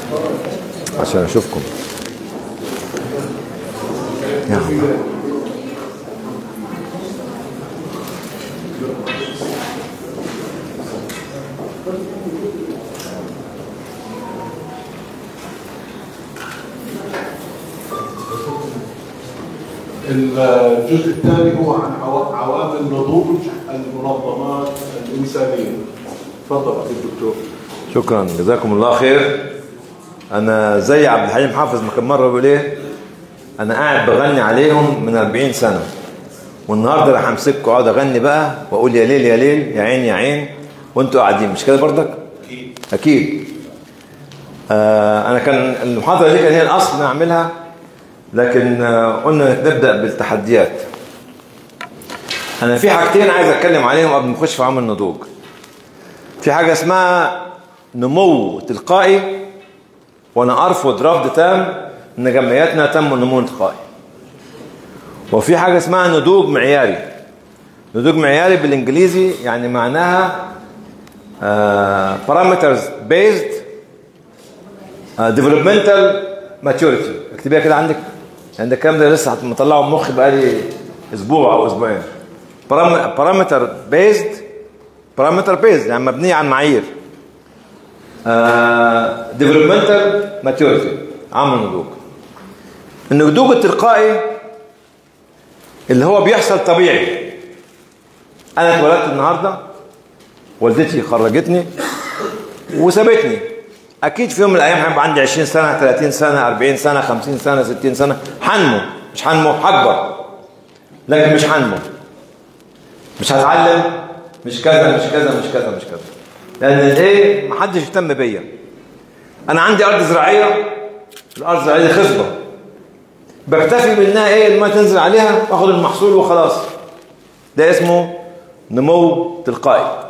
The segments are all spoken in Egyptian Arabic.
عشان اشوفكم يا الله الجزء الثاني هو عن عوا- عوامل نضوج المنظمات الإنسانية تفضل أخي الدكتور شكرا جزاكم الله خير انا زي عبد الحليم حافظ ما كان مره بيقول ايه انا قاعد بغني عليهم من 40 سنه والنهارده راح امسككم اقعد اغني بقى واقول يا ليل يا ليل يا عين يا عين وانتوا قاعدين مش كده برضك أكيد اكيد آه انا كان المحاضره دي كان هي الاصل نعملها لكن آه قلنا نبدا بالتحديات انا في حاجتين عايز اتكلم عليهم قبل ما نخش في عمل النضوج في حاجه اسمها نمو تلقائي وانا ارفض رفض تام ان جمعياتنا تم النمو التلقائي وفي حاجه اسمها نضوج معياري نضوج معياري بالانجليزي يعني معناها uh, parameters based uh, developmental maturity اكتبيها كده عندك عندك الكلام ده لسه مطلعه من مخي بقالي اسبوع او اسبوعين Param- parameter based parameter based يعني مبنيه على معايير uh, developmental maturity عامل النضوج النضوج التلقائي اللي هو بيحصل طبيعي انا اتولدت النهارده والدتي خرجتني وسابتني اكيد في يوم من الايام هيبقى عندي 20 سنه 30 سنه 40 سنه 50 سنه 60 سنه حنمو مش حنمو هكبر لكن مش حنمو مش هتعلم مش كذا مش كذا مش كذا مش كذا لان ايه محدش يهتم بيا انا عندي ارض زراعيه الارض الزراعيه دي خصبه بكتفي بانها ايه الماء تنزل عليها واخد المحصول وخلاص ده اسمه نمو تلقائي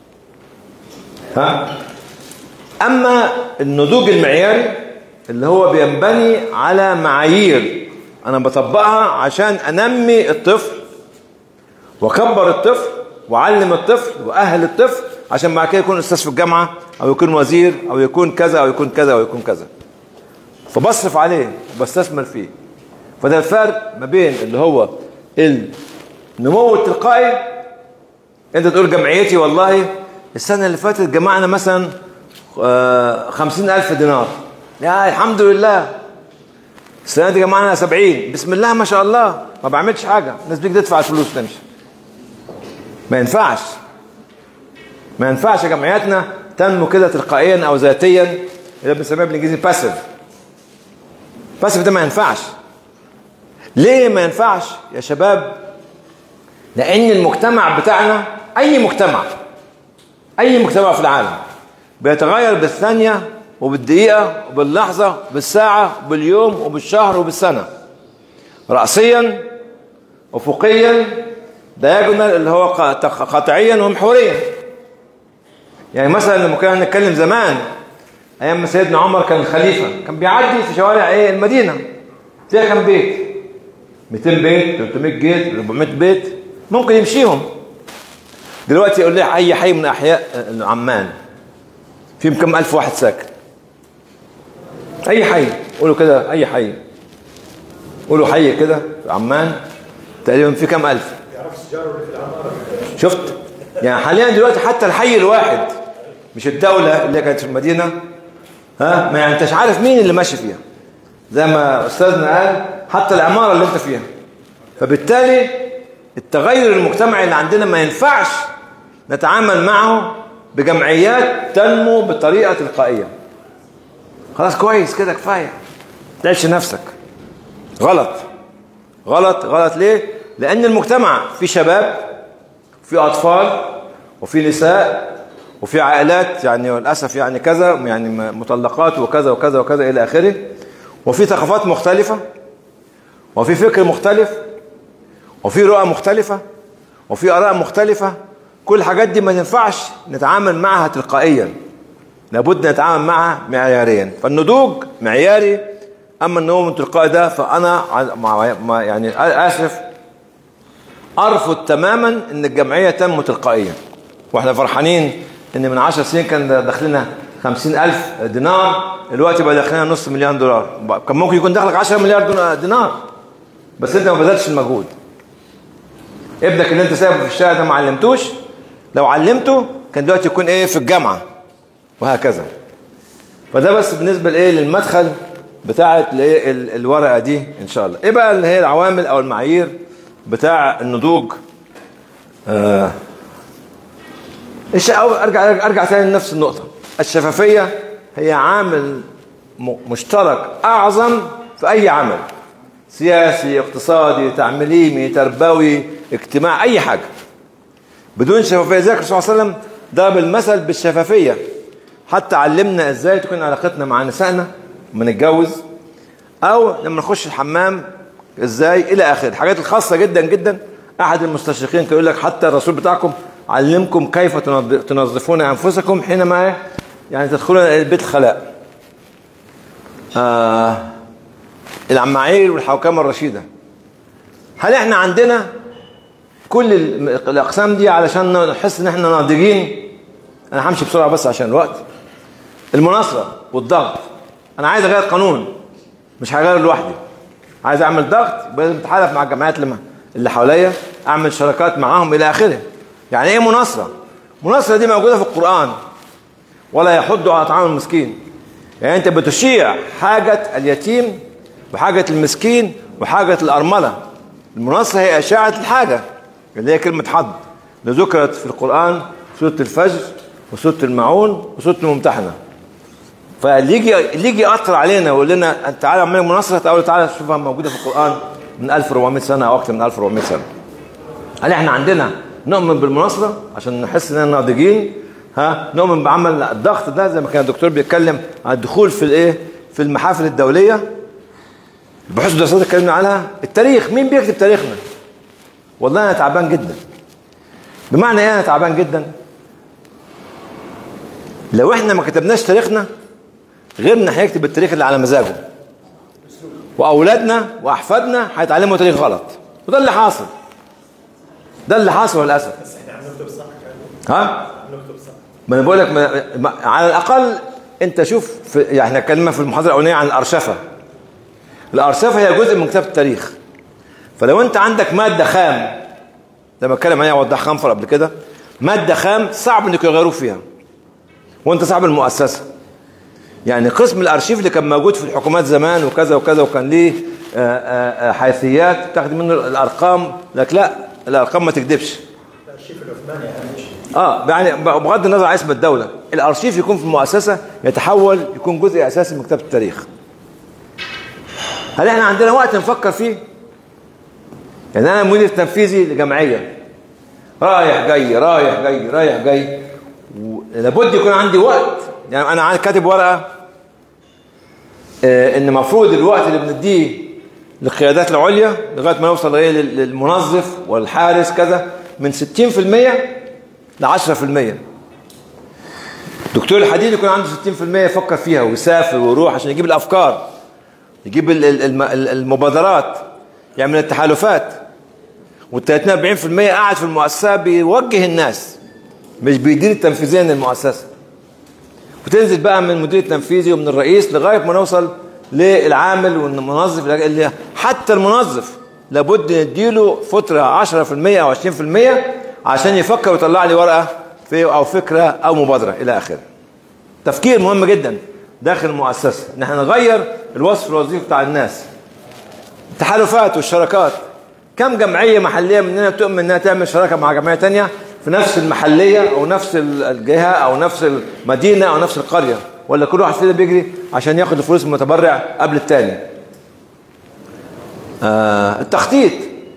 ها اما النضوج المعياري اللي هو بينبني على معايير انا بطبقها عشان انمي الطفل واكبر الطفل واعلم الطفل واهل الطفل عشان بعد كده يكون استاذ في الجامعه او يكون وزير او يكون كذا او يكون كذا او يكون كذا فبصرف عليه وبستثمر فيه فده الفرق ما بين اللي هو النمو التلقائي انت تقول جمعيتي والله السنة اللي فاتت جمعنا مثلا آه، خمسين ألف دينار يا الحمد لله السنة دي جمعنا سبعين بسم الله ما شاء الله ما بعملش حاجة الناس بيجي تدفع الفلوس تمشي ما ينفعش ما ينفعش جمعياتنا تنمو كده تلقائيا أو ذاتيا اللي بنسميها بالإنجليزي باسيف باسيف ده ما ينفعش ليه ما ينفعش يا شباب لأن المجتمع بتاعنا أي مجتمع أي مجتمع في العالم بيتغير بالثانية وبالدقيقة وباللحظة بالساعة وباليوم وبالشهر وبالسنة رأسيا أفقيا دياجونال اللي هو قط- قطعيا ومحوريا يعني مثلا لما كنا نتكلم زمان أيام ما سيدنا عمر كان خليفة كان بيعدي في شوارع إيه المدينة فيها كام بيت 200 بيت 300 بيت 400 بيت ممكن يمشيهم دلوقتي يقول لي اي حي من احياء عمان فيهم كم الف واحد ساكن اي حي قولوا كده اي حي قولوا حي كده في عمان تقريبا في كم الف شفت يعني حاليا دلوقتي حتى الحي الواحد مش الدولة اللي كانت في المدينة ها ما يعني انتش عارف مين اللي ماشي فيها زي ما استاذنا قال حتى العمارة اللي انت فيها فبالتالي التغير المجتمعي اللي عندنا ما ينفعش نتعامل معه بجمعيات تنمو بطريقة تلقائية خلاص كويس كده كفاية تعيش نفسك غلط غلط غلط ليه لأن المجتمع فيه شباب وفيه أطفال وفيه نساء وفي عائلات يعني للأسف يعني كذا يعني مطلقات وكذا وكذا وكذا إلى آخره وفي ثقافات مختلفة وفي فكر مختلف وفي رؤى مختلفة وفي آراء مختلفة كل الحاجات دي ما ينفعش نتعامل معها تلقائيا لابد نتعامل معها معياريا فالنضوج معياري أما النمو التلقائي ده فأنا مع مع يعني آسف أرفض تماما أن الجمعية تنمو تلقائيا وإحنا فرحانين أن من عشر سنين كان داخلنا خمسين ألف دينار دلوقتي بقى داخلنا نص مليون دولار كان ممكن يكون دخلك 10 مليار دون- دينار بس انت ما بذلتش المجهود ابنك اللي انت سايبه في الشارع ده ما علمتوش لو علمته كان دلوقتي يكون ايه في الجامعه وهكذا فده بس بالنسبه لايه للمدخل بتاعه الايه ال- الورقه دي ان شاء الله ايه بقى اللي هي العوامل او المعايير بتاع النضوج آه الش- أو ارجع ارجع تاني لنفس النقطه الشفافيه هي عامل م- مشترك اعظم في اي عمل سياسي اقتصادي تعليمي تربوي اجتماعي اي حاجه بدون شفافيه زي الرسول صلى الله عليه وسلم ضرب المثل بالشفافيه حتى علمنا ازاي تكون علاقتنا مع نسائنا لما نتجوز او لما نخش الحمام ازاي الى اخره الحاجات الخاصه جدا جدا احد المستشرقين كان يقول لك حتى الرسول بتاعكم علمكم كيف تنظ- تنظفون انفسكم حينما يعني تدخلون البيت الخلاء آه المعايير والحوكمه الرشيده هل احنا عندنا كل ال- الاقسام دي علشان نحس ان احنا ناضجين انا همشي بسرعه بس عشان الوقت المناصره والضغط انا عايز اغير قانون مش هغير لوحدي عايز اعمل ضغط يبقى لازم اتحالف مع الجمعيات اللي اللي حواليا اعمل شراكات معاهم الى اخره يعني ايه مناصره مناصره دي موجوده في القران ولا يحض على طعام المسكين يعني انت بتشيع حاجه اليتيم وحاجه المسكين وحاجه الارمله المناصره هي اشاعه الحاجه اللي هي كلمه حض اللي ذكرت في القران سوره الفجر وسوره المعون وسوره الممتحنه فاللي يجي اللي يجي يقطر علينا ويقول لنا أنت تعالى اعمل مناصره تعالى تعالى شوفها موجوده في القران من 1400 سنه او اكثر من 1400 سنه هل احنا عندنا نؤمن بالمناصره عشان نحس اننا ناضجين ها نؤمن بعمل الضغط ده زي ما كان الدكتور بيتكلم عن الدخول في الايه في المحافل الدوليه البحوث الدراسات اللي اتكلمنا عنها التاريخ مين بيكتب تاريخنا والله انا تعبان جدا بمعنى ايه انا تعبان جدا لو احنا ما كتبناش تاريخنا غيرنا هيكتب التاريخ اللي على مزاجه واولادنا واحفادنا هيتعلموا تاريخ غلط وده اللي حاصل ده اللي حاصل للاسف ها ما انا بقول لك ما ما على الاقل انت شوف في يعني احنا اتكلمنا في المحاضره الاولانيه عن الارشفه الارشفه هي جزء من كتاب التاريخ فلو انت عندك ماده خام لما اتكلم عليها وضح خنفر قبل كده ماده خام صعب انك يغيروا فيها وانت صاحب المؤسسه يعني قسم الارشيف اللي كان موجود في الحكومات زمان وكذا وكذا وكان ليه آه، آه، آه، حيثيات تاخد منه الارقام لك لا الارقام ما تكذبش اه يعني بغض النظر عن اسم الدوله الارشيف يكون في المؤسسه يتحول يكون جزء اساسي من كتابه التاريخ هل احنا عندنا وقت نفكر فيه يعني انا مدير تنفيذي لجمعيه رايح جاي رايح جاي رايح جاي لابد يكون عندي وقت يعني انا عندي كاتب ورقه آه، ان المفروض الوقت اللي بنديه للقيادات العليا لغايه ما نوصل لغايه لل- للمنظف والحارس كذا من 60% ل 10% دكتور الحديد يكون عنده 60% يفكر فيها ويسافر ويروح عشان يجيب الافكار يجيب ال- ال- الم- ال- المبادرات يعمل التحالفات وال 30 40% قاعد في المؤسسه بيوجه الناس مش بيدير تنفيذيا للمؤسسه وتنزل بقى من المدير التنفيذي ومن الرئيس لغايه ما نوصل للعامل والمنظف اللي حتى المنظف لابد نديله فتره 10% او 20% عشان يفكر ويطلع لي ورقه في او فكره او مبادره الى اخره. تفكير مهم جدا داخل المؤسسه ان احنا نغير الوصف الوظيفي بتاع الناس. التحالفات والشراكات كم جمعيه محليه مننا تؤمن انها تعمل شراكه مع جمعيه تانية في نفس المحليه او نفس الجهه او نفس المدينه او نفس القريه ولا كل واحد فينا بيجري عشان ياخد الفلوس من المتبرع قبل التاني آه التخطيط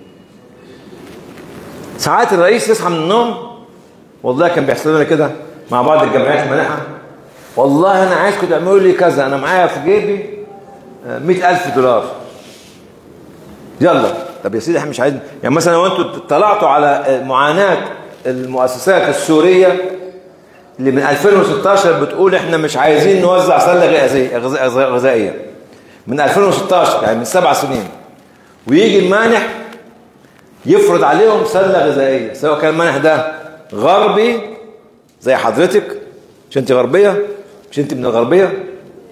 ساعات الرئيس يصحى من النوم والله كان بيحصل لنا كده مع بعض الجمعيات المانحه والله انا عايزكم تعملوا لي كذا انا معايا في جيبي آه، مئة ألف دولار يلا طب يا سيدي احنا مش عايزين يعني مثلا لو انتوا طلعتوا على معاناة المؤسسات السورية اللي من 2016 بتقول احنا مش عايزين نوزع سلة غذائية غذا- غذائية من 2016 يعني من سبع سنين ويجي المانح يفرض عليهم سلة غذائية سواء كان المانح ده غربي زي حضرتك عشان انت غربية مش انت من الغربيه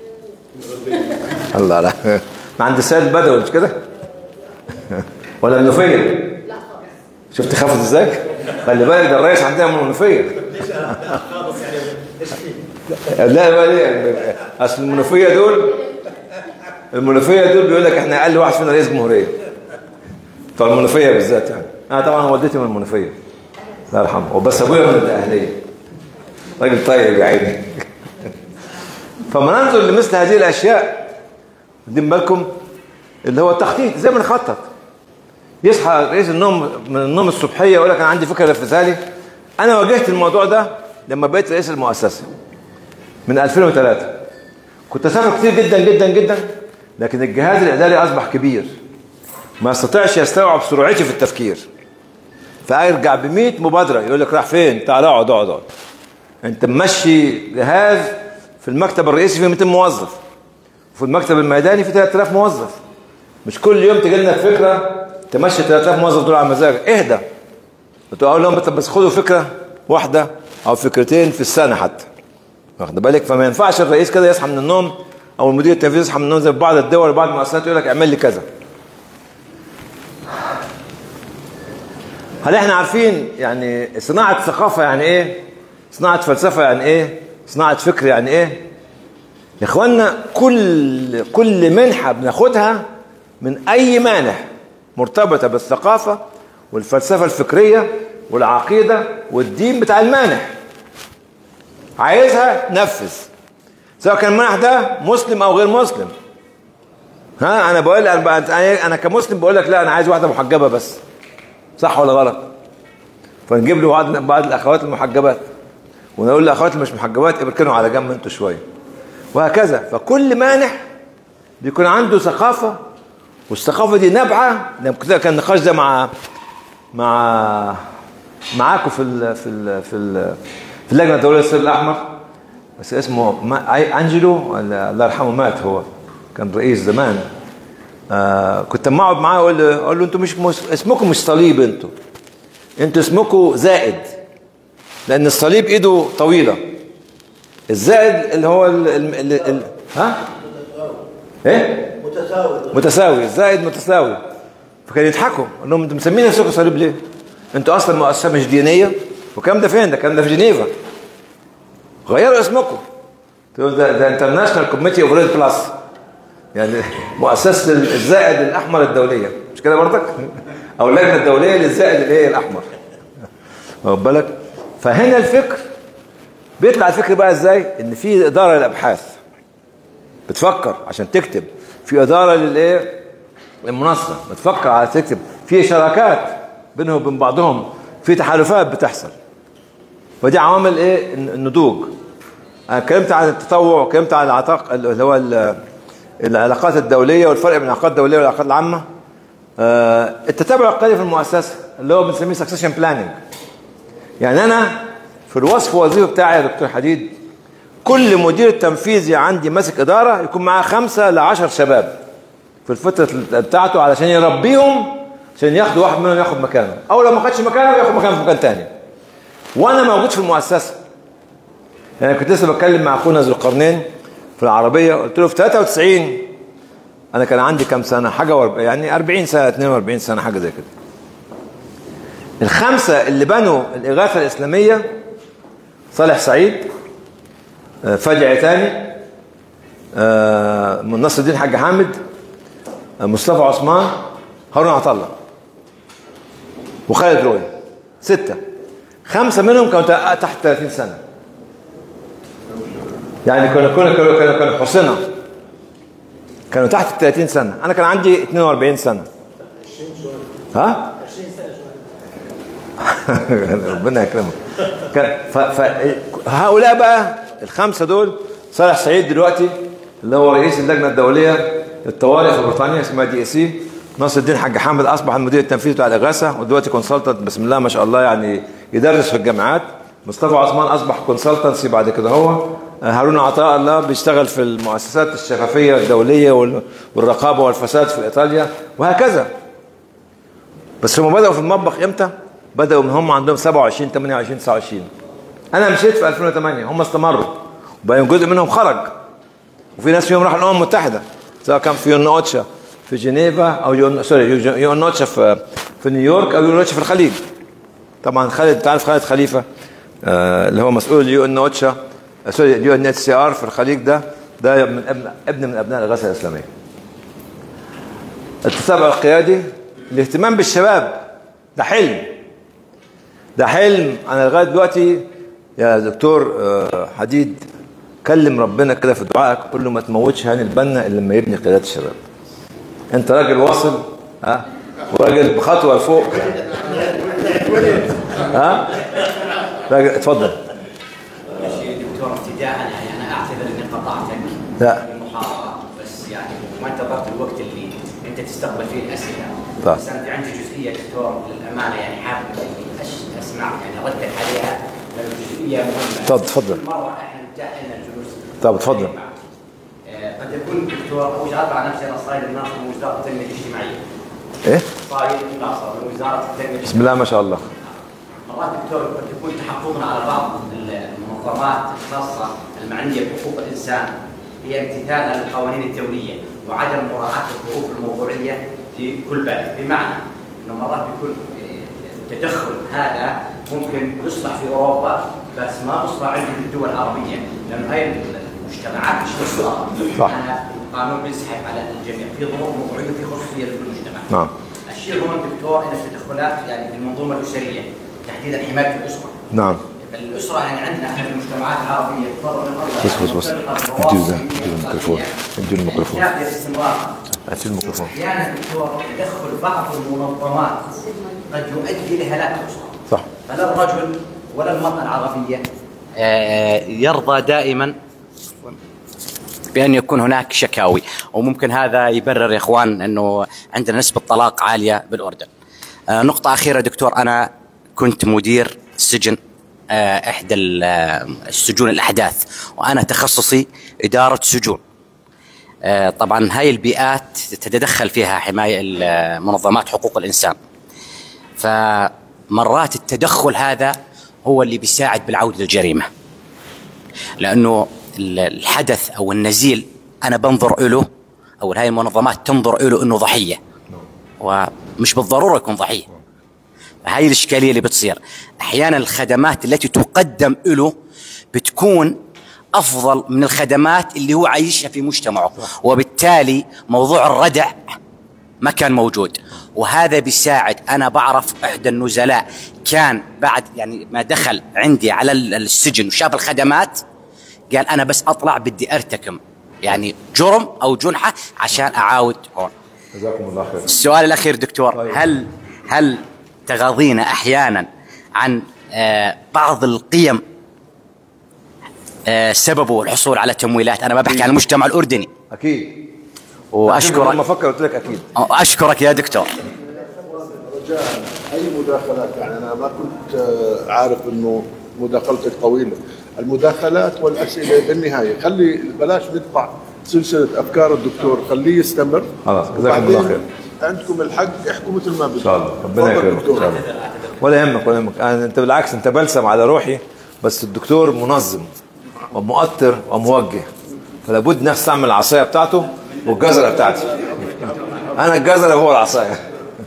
الله لا ما عند السيد البدوي مش كده ولا المنوفيه لا خالص شفت خافت ازاي خلي بالك ده الرئيس عندنا من المنوفيه خالص يعني ايش فيه؟ لا بقى ليه اصل المنوفيه دول المنوفيه دول بيقول لك احنا اقل واحد فينا رئيس جمهوريه بتوع المنوفيه بالذات يعني انا طبعا والدتي من المنوفيه الله يرحمه وبس ابويا من الاهليه راجل طيب يا عيني فما ننظر لمثل هذه الاشياء واخدين بالكم اللي هو التخطيط زي ما نخطط يصحى رئيس النوم من النوم الصبحيه يقول لك انا عندي فكره نفذها لي انا واجهت الموضوع ده لما بقيت رئيس المؤسسه من 2003 كنت اسافر كتير جدا جدا جدا لكن الجهاز الاداري اصبح كبير ما استطيعش يستوعب سرعتي في التفكير فارجع ب 100 مبادره يقول لك راح فين تعال اقعد اقعد اقعد انت ممشي جهاز في المكتب الرئيسي فيه 200 موظف وفي المكتب الميداني فيه 3000 موظف مش كل يوم تجي لنا فكره تمشي 3000 موظف دول على مزاجك اهدى وتقول لهم طب بس خدوا فكره واحده او فكرتين في السنه حتى واخد بالك فما ينفعش الرئيس كده يصحى من النوم او المدير التنفيذي يصحى من النوم زي في بعض الدول وبعض المؤسسات يقول لك اعمل لي كذا هل احنا عارفين يعني صناعة ثقافة يعني ايه صناعة فلسفة يعني ايه صناعة فكر يعني ايه يا اخوانا كل كل منحة بناخدها من اي مانح مرتبطة بالثقافة والفلسفة الفكرية والعقيدة والدين بتاع المانح عايزها نفذ سواء كان المنح ده مسلم او غير مسلم ها انا بقول انا انا أنا كمسلم بقول لك لا انا عايز واحده محجبه بس صح ولا غلط فنجيب له بعض بعض الاخوات المحجبات ونقول للاخوات اللي مش محجبات اركنوا على جنب انتوا شويه وهكذا فكل مانح بيكون عنده ثقافه والثقافه دي نابعه لما كده كان النقاش ده مع مع معاكم في ال في ال في ال في اللجنه الدوليه للسر الاحمر بس اسمه ما أي- انجلو ولا الله يرحمه مات هو كان رئيس زمان آه كنت اما اقعد معاه اقول له اقول له انتوا مش مس... اسمكم مش صليب انتوا انتوا اسمكم زائد لان الصليب ايده طويله الزائد اللي هو ال... ال... ال... ال... ها ايه متساوي متساوي الزائد متساوي فكانوا يضحكوا قال لهم انتوا مسمين نفسكم صليب ليه؟ انتوا اصلا مؤسسه مش دينيه والكلام ده فين؟ ده الكلام ده في جنيفا غيروا اسمكم تقول ده ده انترناشونال كوميتي اوف ريد بلس يعني مؤسسه الزائد الاحمر الدوليه مش كده برضك؟ او اللجنه الدوليه للزائد الايه الاحمر واخد بالك؟ فهنا الفكر بيطلع الفكر بقى ازاي؟ ان في اداره للابحاث بتفكر عشان تكتب في اداره للايه المنظمه بتفكر على تكتب في شراكات بينهم وبين بعضهم في تحالفات بتحصل ودي عوامل ايه النضوج انا اتكلمت عن التطوع واتكلمت عن العلاقات اللي هو ال- العلاقات الدوليه والفرق بين العلاقات الدوليه والعلاقات العامه آه، التتابع القيادي في المؤسسه اللي هو بنسميه سكسيشن بلاننج يعني انا في الوصف الوظيفي بتاعي يا دكتور حديد كل مدير تنفيذي عندي ماسك اداره يكون معاه خمسه لعشر شباب في الفتره بتاعته علشان يربيهم عشان ياخدوا واحد منهم ياخد مكانه او لو ما خدش مكانه ياخد مكانه في مكان تاني وانا موجود في المؤسسه يعني كنت لسه بتكلم مع اخونا ذو القرنين في العربيه قلت له في 93 انا كان عندي كام سنه حاجه ورب... يعني 40 سنه 42 سنه حاجه زي كده الخمسه اللي بنوا الاغاثه الاسلاميه صالح سعيد آه، فادي عتاني آه، نصر الدين حاج حامد آه، مصطفى عثمان هارون عطله وخالد رؤية ستة خمسة منهم كانوا تا- تحت 30 سنة يعني كانوا كانوا كانوا كانوا, كانوا حصنة كانوا تحت ال 30 سنة أنا كان عندي 42 سنة ها؟ ربنا يكرمك كان- ف- ف- هؤلاء بقى الخمسة دول صالح سعيد دلوقتي اللي هو رئيس اللجنة الدولية للطوارئ في بريطانيا اسمها دي سي ناصر الدين حاج حامد أصبح المدير التنفيذي بتاع الإغاثة ودلوقتي كونسلتنت بسم الله ما شاء الله يعني يدرس في الجامعات مصطفى عثمان أصبح كونسلتنسي بعد كده هو هارون عطاء الله بيشتغل في المؤسسات الشفافية الدولية وال- والرقابة والفساد في إيطاليا وهكذا بس هم بدأوا في المطبخ امتى؟ بدأوا من هم عندهم 27 28 29 أنا مشيت في 2008 هم استمروا وبعدين جزء منهم خرج وفي ناس فيهم راح الامم المتحده سواء كان في يون اوتشا في جنيفا او يون سوري يون- يون اوتشا في في نيويورك او يون اوتشا في الخليج طبعا خالد تعرف خالد خليفه آه اللي هو مسؤول اليو ان اوتشا آه، سوري اليو ان اتش سي ار في الخليج ده ده من ابن ابن من ابناء الغاثه الاسلاميه التتابع القيادي الاهتمام بالشباب ده حلم ده حلم انا لغايه دلوقتي يا دكتور آه، حديد كلم ربنا كده في دعائك قول له ما تموتش هاني البنا الا لما يبني قيادات الشباب انت راجل واصل ها وراجل بخطوه لفوق ها راجل اتفضل شيء دكتور ابتداء يعني انا اعتذر اني قطعتك لا. في المحاضره بس يعني ما انتظرت الوقت اللي انت تستقبل فيه الاسئله طيب. بس انا في عندي جزئيه دكتور للامانه يعني حابب اني أش- اسمع يعني ردك عليها لانه جزئيه مهمه تفضل، تفضل. كل مره احنا نتاهلنا الجلوس طب، تفضل. آه، قد يكون دكتور او وزاره على نفسي انا صاير الناصر من وزاره التنميه الاجتماعيه ايه صاير الناصر من وزاره التنميه بسم الله ما شاء الله مرات دكتور قد يكون تحفظنا على بعض المنظمات الخاصه المعنيه بحقوق الانسان هي امتثالها للقوانين الدوليه وعدم مراعاه الظروف الموضوعيه في كل بلد بمعنى انه مرات بيكون آه، التدخل هذا ممكن يصلح في اوروبا بس ما يصلح عندنا في الدول العربيه لانه هاي المجتمعات مش مصلحه صح. أنا القانون بيسحب على الجميع في ظروف موضوعيه وفي خصوصيه لكل مجتمع نعم الشيء المهم دكتور ان التدخلات يعني في المنظومه الاسريه تحديدا حمايه الاسره نعم الاسره يعني عندنا احنا في المجتمعات العربيه تفضل بص بص بص اديله ده اديله الميكروفون اديله الميكروفون كافيه استمرار اديله الميكروفون احيانا دكتور تدخل بعض المنظمات قد يؤدي لهلاك الاسره صح فلا الرجل ولا المراه العربيه يرضى دائما بأن يكون هناك شكاوي وممكن هذا يبرر يا إخوان أنه عندنا نسبة طلاق عالية بالأردن آه، نقطة أخيرة دكتور أنا كنت مدير سجن آه، إحدى ال- آه، السجون الأحداث وأنا تخصصي إدارة سجون آه، طبعا هاي البيئات تتدخل فيها حماية ال- منظمات حقوق الإنسان فمرات التدخل هذا هو اللي بيساعد بالعودة للجريمة لانه ال- الحدث او النزيل انا بنظر له او هاي المنظمات تنظر له انه ضحيه ومش بالضروره يكون ضحيه هاي الاشكاليه اللي بتصير احيانا الخدمات التي تقدم له بتكون افضل من الخدمات اللي هو عايشها في مجتمعه وبالتالي موضوع الردع ما كان موجود وهذا بيساعد انا بعرف احدى النزلاء كان بعد يعني ما دخل عندي على ال- السجن وشاف الخدمات قال انا بس اطلع بدي ارتكم يعني جرم او جنحه عشان اعاود هون جزاكم الله خير السؤال الاخير دكتور طيب. هل هل تغاضينا احيانا عن آه، بعض القيم آه، سببه الحصول على تمويلات انا ما بحكي عن المجتمع الاردني اكيد لما واشكرك افكر قلت لك اكيد اشكرك يا دكتور رجاء اي مداخلات يعني انا ما كنت آه، عارف انه مداخلتك طويله المداخلات والاسئله بالنهايه خلي بلاش نقطع سلسله افكار الدكتور خليه يستمر خلاص، جزاكم الله وبعدين خير. عندكم الحق احكوا مثل ما بدكم ان شاء الله ربنا تفضل يكرمك ان دكتور. شاء الله ولا يهمك ولا يهمك أنا انت بالعكس انت بلسم على روحي بس الدكتور منظم ومؤطر وموجه فلا بد نفس تعمل العصايه بتاعته والجزره بتاعتي انا الجزره وهو العصايه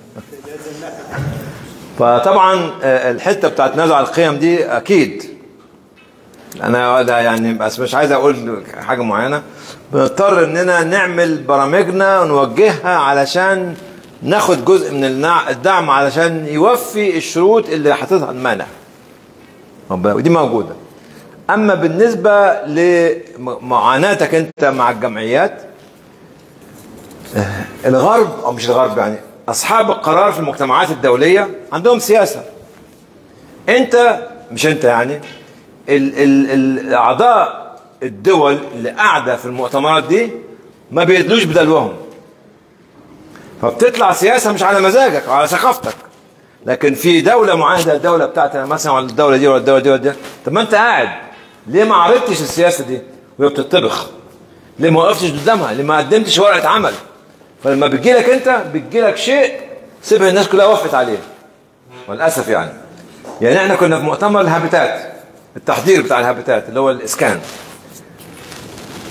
فطبعا آه، الحته بتاعت نزع القيم دي اكيد انا ده يعني بس مش عايز اقول حاجه معينه بنضطر اننا نعمل برامجنا ونوجهها علشان ناخد جزء من النع- الدعم علشان يوفي الشروط اللي حاططها المانع ودي موجوده اما بالنسبه لمعاناتك انت مع الجمعيات آه، الغرب او مش الغرب يعني اصحاب القرار في المجتمعات الدوليه عندهم سياسه انت مش انت يعني ال ال ال اعضاء الدول اللي قاعده في المؤتمرات دي ما بيدلوش بدلوهم فبتطلع سياسه مش على مزاجك وعلى ثقافتك لكن في دوله معاهده الدوله بتاعتنا مثلا ولا الدوله دي ولا الدوله دي ولا دي طب ما انت قاعد ليه ما عرضتش السياسه دي وهي بتطبخ ليه ما وقفتش قدامها ليه ما قدمتش ورقه عمل فلما بتجي لك انت بتجي لك شيء سيبها الناس كلها وقفت عليه وللاسف يعني يعني احنا كنا في مؤتمر الهابيتات التحضير بتاع الهابيتات اللي هو الاسكان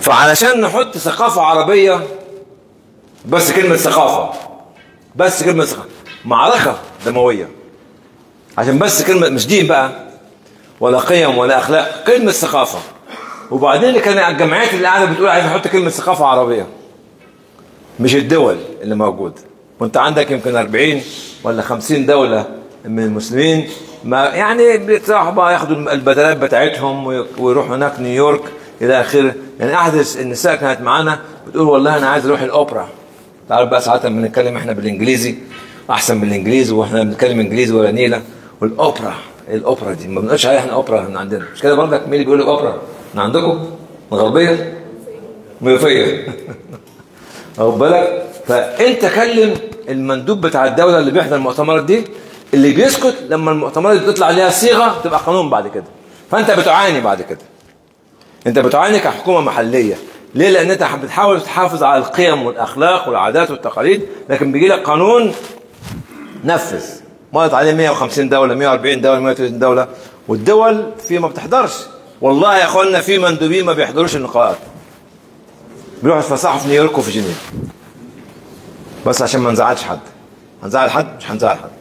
فعلشان نحط ثقافة عربية بس كلمة ثقافة بس كلمة ثقافة معركة دموية عشان بس كلمة مش دين بقى ولا قيم ولا أخلاق كلمة ثقافة وبعدين كان الجمعيات اللي قاعدة بتقول عايز نحط كلمة ثقافة عربية مش الدول اللي موجود وانت عندك يمكن 40 ولا 50 دولة من المسلمين ما يعني بيطرحوا بقى ياخدوا البدلات بتاعتهم وي- ويروحوا هناك نيويورك الى اخره يعني احد النساء كانت معانا بتقول والله انا عايز اروح الاوبرا تعرف بقى ساعات لما بنتكلم احنا بالانجليزي احسن من الانجليزي واحنا بنتكلم انجليزي ولا نيله والاوبرا إيه الاوبرا دي ما بنقولش عليها احنا اوبرا من عندنا مش كده برضك مين اللي بيقول اوبرا من عندكم من غربيه منوفيه واخد بالك فانت كلم المندوب بتاع الدوله اللي بيحضر المؤتمرات دي اللي بيسكت لما المؤتمرات دي تطلع عليها صيغه تبقى قانون بعد كده فانت بتعاني بعد كده انت بتعاني كحكومه محليه ليه لان انت بتحاول تحافظ على القيم والاخلاق والعادات والتقاليد لكن بيجي لك قانون نفذ مرت عليه 150 دوله 140 دوله 130 دوله والدول في ما بتحضرش والله يا اخوانا في مندوبين ما بيحضروش اللقاءات بيروحوا يتفسحوا في نيويورك وفي جنيف بس عشان ما نزعلش حد هنزعل حد مش هنزعل حد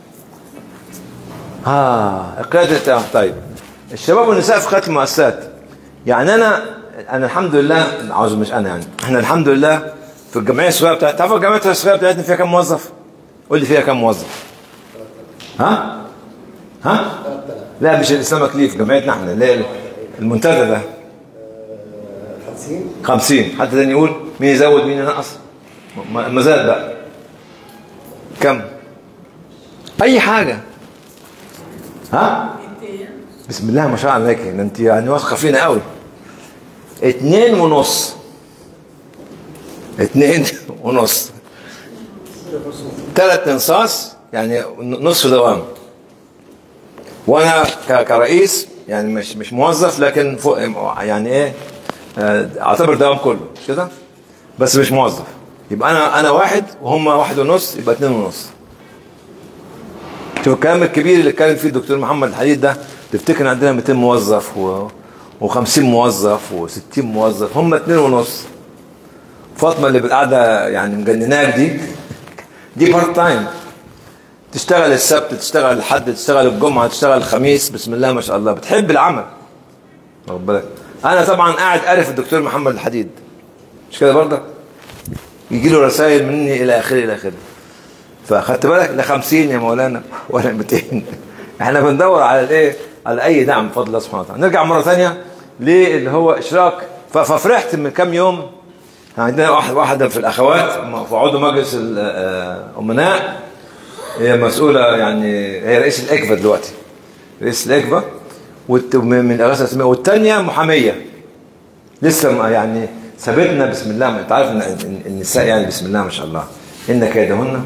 اه قيادة طيب الشباب والنساء في قيادة المؤسسات يعني انا انا الحمد لله عاوز مش انا يعني احنا الحمد لله في الجمعيه الصغيره بتاعت تعرف الجمعيه الصغيره بتاعتنا فيها كم موظف؟ قول لي فيها كم موظف؟ ها؟ ها؟ لا مش الاسلامك ليف جمعيتنا احنا اللي هي المنتدى ده 50 50 حد تاني يقول مين يزود مين ينقص م- مزاد بقى كم اي حاجه ها بسم الله ما شاء الله عليك ده انت يعني واثقه فينا قوي اتنين ونص اتنين ونص ثلاث انصاص يعني نصف دوام وانا ك- كرئيس يعني مش مش موظف لكن فوق يعني ايه آه، اعتبر دوام كله مش كده بس مش موظف يبقى انا انا واحد وهم واحد ونص يبقى اتنين ونص شوف الكلام الكبير اللي اتكلم فيه الدكتور محمد الحديد ده تفتكر إن عندنا 200 موظف و و50 موظف و60 موظف هم اتنين ونص فاطمه اللي بالقعده يعني مجنناك دي دي بارت تايم تشتغل السبت تشتغل الحد تشتغل الجمعه تشتغل الخميس بسم الله ما شاء الله بتحب العمل واخد بالك انا طبعا قاعد قارف الدكتور محمد الحديد مش كده برضك يجي له رسائل مني الى اخره الى اخره فخدت بالك لا 50 يا مولانا ولا 200 احنا بندور على الايه على اي دعم بفضل الله سبحانه وتعالى نرجع مره ثانيه للي هو اشراك ف- ففرحت من كام يوم عندنا واحد واحده في الاخوات في عضو مجلس الامناء هي مسؤوله يعني هي رئيس الاكفا دلوقتي رئيس الاكفا والت- من الاغاثه الاسلاميه والثانيه محاميه لسه ما- يعني سابتنا بسم الله انت عارف ان إن- النساء يعني بسم الله ما شاء الله ان كيدهن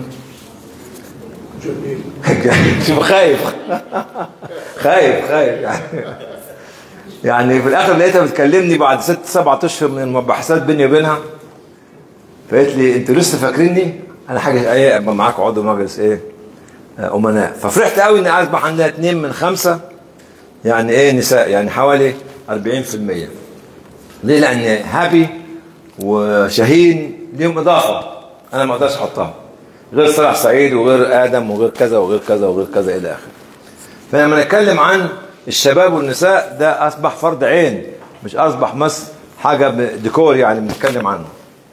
شوف خايف خايف خايف يعني يعني في الاخر لقيتها بتكلمني بعد ست سبعة اشهر من المباحثات بيني وبينها فقالت لي انتوا لسه فاكريني انا حاجه ايه ابقى معاكم عضو مجلس ايه آه، امناء ففرحت قوي ان اصبح عندنا اثنين من خمسه يعني ايه نساء يعني حوالي 40% ليه لان هابي وشاهين ليهم اضافه انا ما اقدرش احطها غير صلاح سعيد وغير ادم وغير كذا وغير كذا وغير كذا الى اخره فلما نتكلم عن الشباب والنساء ده اصبح فرض عين مش اصبح بس حاجه ديكور يعني بنتكلم عنه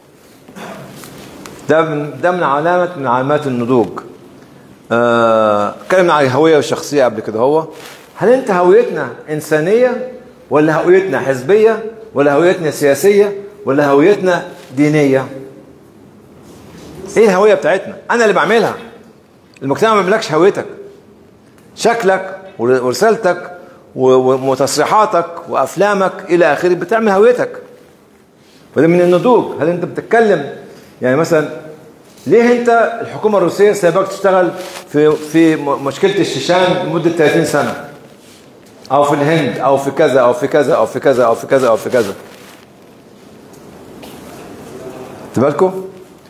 ده من ده من علامه من علامات النضوج آه، اتكلمنا عن الهويه والشخصيه قبل كده هو هل انت هويتنا انسانيه ولا هويتنا حزبيه ولا هويتنا سياسيه ولا هويتنا دينيه ايه الهويه بتاعتنا انا اللي بعملها المجتمع ما بيملكش هويتك شكلك ورسالتك و- وتصريحاتك وافلامك الى اخره بتعمل هويتك وده من النضوج هل انت بتتكلم يعني مثلا ليه انت الحكومه الروسيه سايباك تشتغل في في م- مشكله الشيشان لمده 30 سنه او في الهند او في كذا او في كذا او في كذا او في كذا او في كذا خدوا بالكم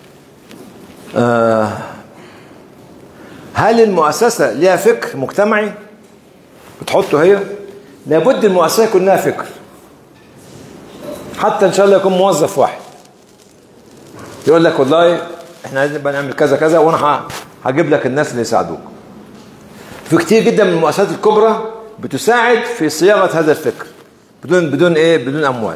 آه هل المؤسسه ليها فكر مجتمعي بتحطه هي لابد المؤسسه يكون لها فكر حتى ان شاء الله يكون موظف واحد يقول لك والله احنا عايزين نبقى نعمل كذا كذا وانا ه- هجيب لك الناس اللي يساعدوك في كتير جدا من المؤسسات الكبرى بتساعد في صياغه هذا الفكر بدون بدون ايه بدون اموال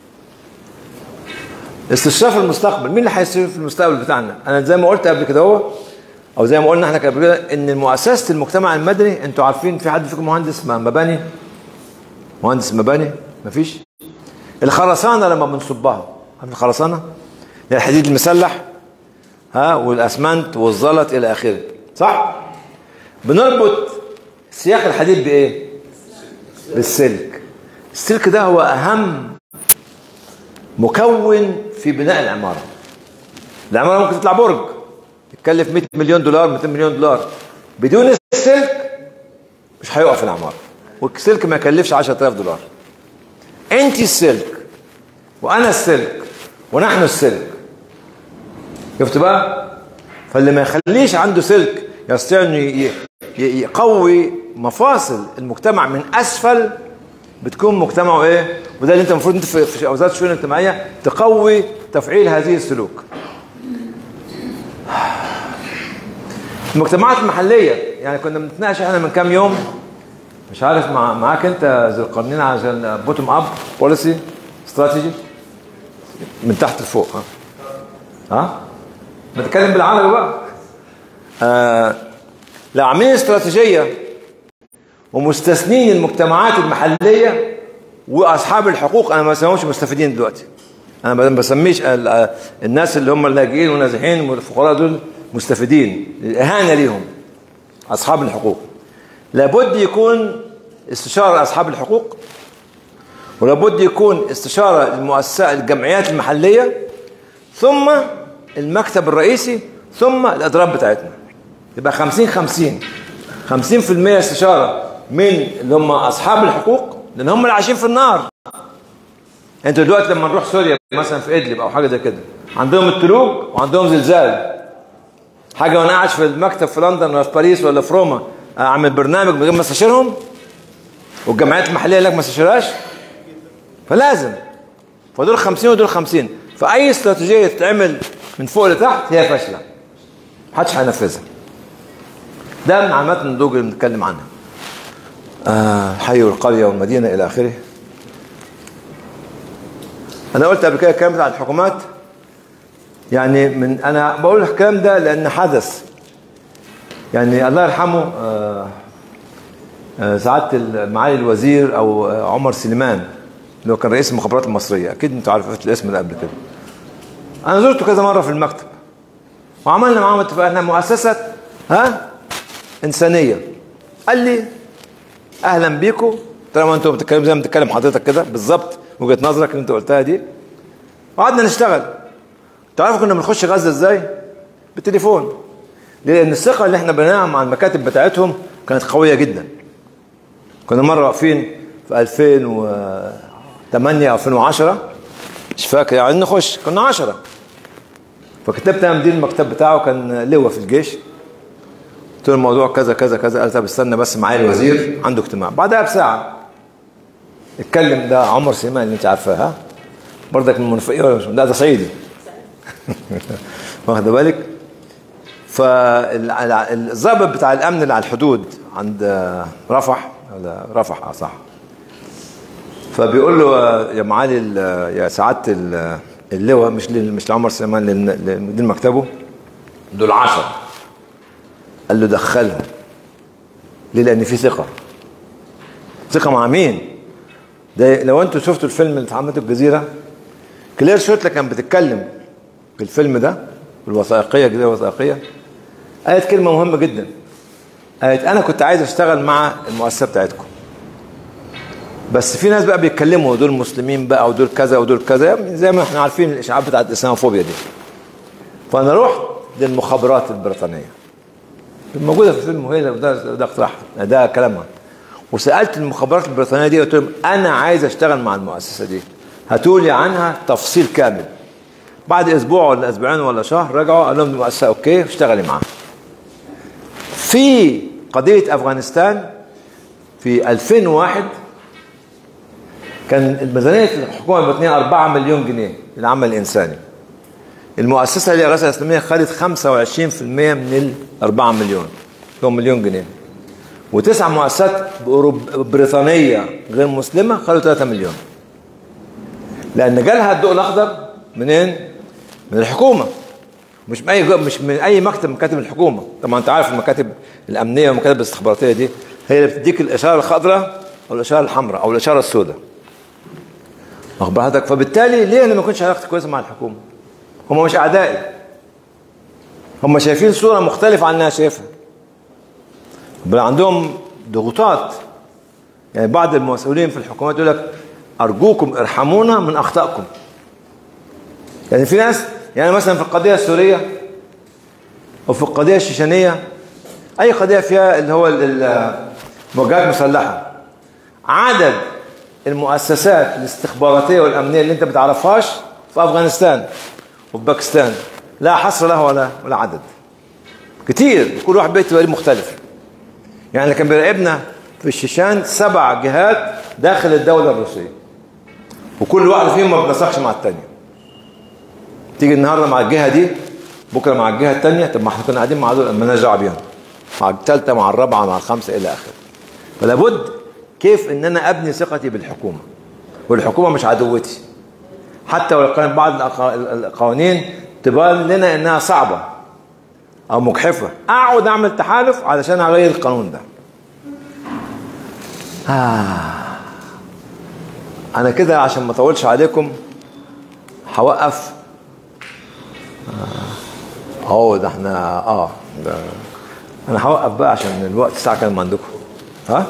استشراف المستقبل مين اللي هيستشرف في المستقبل بتاعنا انا زي ما قلت قبل كده هو او زي ما قلنا احنا قبل كده ان مؤسسه المجتمع المدني انتوا عارفين في حد فيكم مهندس م- مباني مهندس مباني مفيش الخرسانه لما بنصبها عارف الخرسانه اللي هي الحديد المسلح ها والاسمنت والزلط الى اخره صح بنربط سياق الحديد بايه بالسلك السلك ده هو اهم مكون في بناء العماره العماره ممكن تطلع برج تكلف 100 مليون دولار 200 مليون دولار بدون السلك مش هيقف العماره والسلك ما يكلفش 10000 دولار انت السلك وانا السلك ونحن السلك شفت بقى فاللي ما يخليش عنده سلك يستطيع انه ي- ي- يقوي مفاصل المجتمع من اسفل بتكون مجتمعه ايه وده اللي انت المفروض انت في في وزاره الشؤون الاجتماعيه تقوي تفعيل هذه السلوك المجتمعات المحليه يعني كنا بنتناقش احنا من كام يوم مش عارف مع معاك انت ذو القرنين عشان بوتوم اب بوليسي استراتيجي من تحت لفوق ها ها بتكلم بالعربي بقى آه لو عاملين استراتيجيه ومستثنين المجتمعات المحليه واصحاب الحقوق انا ما بسميهمش مستفيدين دلوقتي انا ما بسميش ال- آه، الناس اللي هم اللاجئين والنازحين والفقراء دول مستفيدين الاهانه ليهم اصحاب الحقوق لابد يكون استشاره اصحاب الحقوق ولابد يكون استشاره للمؤسسات الجمعيات المحليه ثم المكتب الرئيسي ثم الاضراب بتاعتنا يبقى 50 50 50% استشاره من اللي هم اصحاب الحقوق لان هم اللي عايشين في النار انت دلوقتي لما نروح سوريا مثلا في ادلب او حاجه زي كده عندهم التلوج وعندهم زلزال حاجه وانا قاعد في المكتب في لندن ولا في باريس ولا في روما اعمل برنامج من غير ما استشيرهم والجمعيات المحليه لك ما استشيرهاش فلازم فدول 50 ودول 50 فاي استراتيجيه تتعمل من فوق لتحت هي فاشله محدش هينفذها ده من علامات النضوج اللي بنتكلم عنها آه الحي والقريه والمدينه الى اخره انا قلت قبل كده الكلام بتاع الحكومات يعني من انا بقول الكلام ده لان حدث يعني الله يرحمه آه آه سعاده معالي الوزير او آه عمر سليمان اللي هو كان رئيس المخابرات المصريه اكيد انتوا عارفين الاسم ده قبل كده انا زرته كذا مره في المكتب وعملنا معاهم اتفاق احنا مؤسسه ها انسانيه قال لي اهلا بيكم طالما انتوا بتتكلموا زي ما بتتكلم حضرتك كده بالظبط وجهه نظرك اللي انت قلتها دي وقعدنا نشتغل تعرفوا كنا بنخش غزه ازاي بالتليفون ليه؟ لان الثقه اللي احنا بناها مع المكاتب بتاعتهم كانت قويه جدا كنا مره واقفين في 2008 2010 مش فاكر يعني نخش كنا 10 فكتبت انا مدير المكتب بتاعه كان لواء في الجيش قلت له الموضوع كذا كذا كذا قال طب استنى بس معايا الوزير عنده اجتماع بعدها بساعه اتكلم ده عمر سليمان اللي انت عارفاه ها برضك من المنفقين ولا مش لا ده صعيدي واخد بالك فالضابط بتاع الامن اللي على الحدود عند رفح ولا رفح اه صح فبيقول له يا معالي ال- يا سعاده ال- اللواء مش لل- مش لعمر سليمان لل- لمدير مكتبه دول عشرة قال له دخلهم ليه لان في ثقه ثقه مع مين ده لو انتوا شفتوا الفيلم اللي اتعملته الجزيره كلير شوتلا كانت بتتكلم في الفيلم ده الوثائقيه جزيره وثائقيه قالت كلمه مهمه جدا قالت انا كنت عايز اشتغل مع المؤسسه بتاعتكم بس في ناس بقى بيتكلموا دول مسلمين بقى ودول كذا ودول كذا زي ما احنا عارفين الاشاعات بتاعت الاسلاموفوبيا دي فانا رحت للمخابرات البريطانيه موجوده في الفيلم وهي ده ده اقتراح ده كلامها وسالت المخابرات البريطانيه دي قلت لهم انا عايز اشتغل مع المؤسسه دي هاتوا لي عنها تفصيل كامل بعد اسبوع ولا اسبوعين ولا شهر رجعوا قال لهم المؤسسه اوكي اشتغلي معاها في قضيه افغانستان في 2001 كان الميزانيه الحكومه بتنين 4 مليون جنيه للعمل الانساني المؤسسه للإغاثة الإسلامية خدت 25% من ال 4 مليون اللي هو مليون جنيه وتسع مؤسسات بأوروب- بريطانية غير مسلمة خدوا 3 مليون لأن جالها الضوء الأخضر منين؟ من الحكومة مش من أي مش من أي مكتب من مكاتب الحكومة طبعا أنت عارف المكاتب الأمنية والمكاتب الاستخباراتية دي هي اللي بتديك الإشارة الخضراء أو الإشارة الحمراء أو الإشارة السوداء واخد بال حضرتك فبالتالي ليه أنا ما كنتش علاقتي كويسة مع الحكومة؟ هم مش أعدائي هم شايفين صورة مختلفة عن اللي أنا شايفها بل عندهم ضغوطات يعني بعض المسؤولين في الحكومات يقول لك أرجوكم ارحمونا من أخطائكم يعني في ناس يعني مثلا في القضية السورية وفي القضية الشيشانية أي قضية فيها اللي هو ال- ال- مواجهات مسلحة عدد المؤسسات الاستخباراتية والأمنية اللي أنت بتعرفهاش في أفغانستان وفي باكستان لا حصر له ولا ولا عدد كتير كل واحد بيت بريد مختلف يعني اللي كان بيراقبنا في الشيشان سبع جهات داخل الدولة الروسية وكل واحد فيهم ما بنسقش مع التانية تيجي النهارده مع الجهة دي بكرة مع الجهة التانية طب ما احنا كنا قاعدين مع دول مالناش دعوة بيهم مع الثالثة مع الرابعة مع الخامسة إلى آخره فلا بد كيف ان انا ابني ثقتي بالحكومة والحكومة مش عدوتي حتى ولو كانت بعض الأق- القوانين تبان لنا انها صعبة او مجحفة اقعد اعمل تحالف علشان اغير القانون ده آه. انا كده عشان ما اطولش عليكم هوقف اه أهو ده احنا اه ده انا هوقف بقى عشان الوقت الساعه كام عندكم ها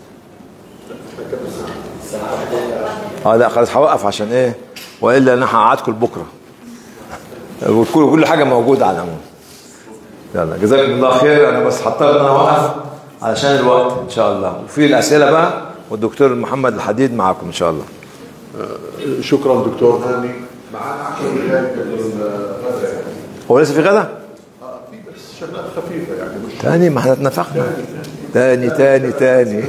اه لا خلاص هوقف عشان ايه والا انا هقعدكم لبكره وكل كل حاجه موجوده على العموم يلا جزاكم الله خير انا بس هضطر ان انا اوقف علشان الوقت ان شاء الله وفي الاسئله بقى والدكتور محمد الحديد معاكم ان شاء الله شكرا دكتور هاني معنا 10 دقائق للغداء يعني هو لسه في غدا آه، في بس شغلات خفيفه يعني مش تاني ما احنا اتنفخنا تاني تاني تاني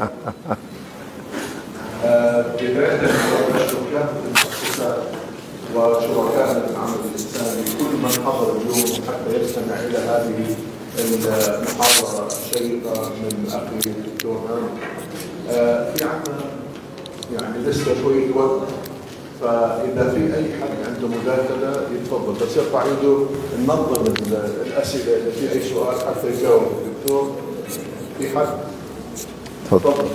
بداية الشركات المؤسسات وشركائنا في العمل الإنساني كل من حضر اليوم حتى يستمع إلى هذه المحاضرة الشيقة من أخي الدكتور هاني آه، في عندنا يعني لسه شوية وقت فإذا في أي حد عنده مداخلة يتفضل بس يرفع يده ننظم ال- الأسئلة إذا في أي سؤال حتى يجاوب الدكتور في حد تفضل تفضل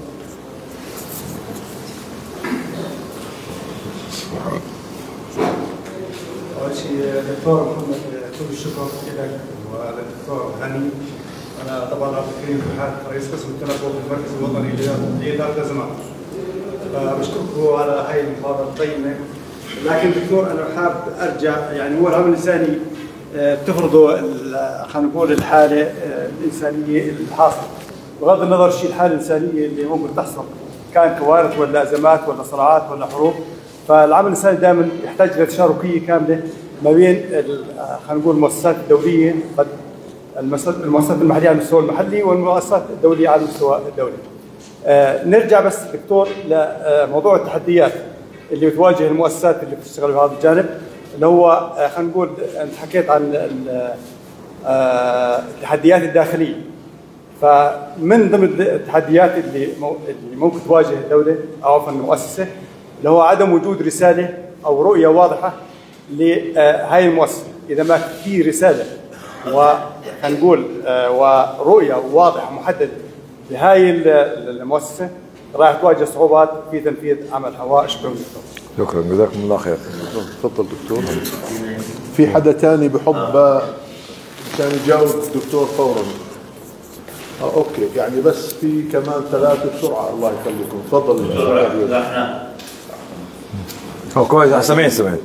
أول شيء دكتور محمد كل الشكر لك وللدكتور هاني أنا طبعا عبد الكريم فرحات رئيس قسم التنبؤ في المركز الوطني لإدارة الأزمات فبشكركم على هاي المحاضرة القيمة لكن دكتور أنا حاب أرجع يعني هو العمل الإنساني آه، بتفرضوا ال- خلينا نقول الحالة آه، الإنسانية الحاصلة بغض النظر الشيء الحالة الإنسانية اللي ممكن تحصل كان كوارث ولا أزمات ولا صراعات ولا حروب فالعمل الانساني دائما يحتاج الى تشاركيه كامله ما بين ال- خلينا نقول المؤسسات الدوليه قد المؤسسات المؤسسات المحليه على المستوى المحلي والمؤسسات الدوليه على المستوى الدولي. آه نرجع بس دكتور لموضوع التحديات اللي بتواجه المؤسسات اللي بتشتغل في هذا الجانب اللي هو آه خلينا نقول انت حكيت عن ال- آه التحديات الداخليه فمن ضمن التحديات اللي مو- اللي ممكن تواجه الدوله او عفوا المؤسسه اللي هو عدم وجود رساله او رؤيه واضحه لهذه المؤسسه، اذا ما في رساله ونقول ورؤيه واضحه محدده لهذه ال- المؤسسه راح تواجه صعوبات في تنفيذ عملها واشكركم دكتور. شكرا جزاكم الله خير تفضل دكتور في حدا تاني بحب كان يجاوب الدكتور فورا آه اوكي يعني بس في كمان ثلاثه بسرعه الله يخليكم تفضل هو كويس سامعين سامعين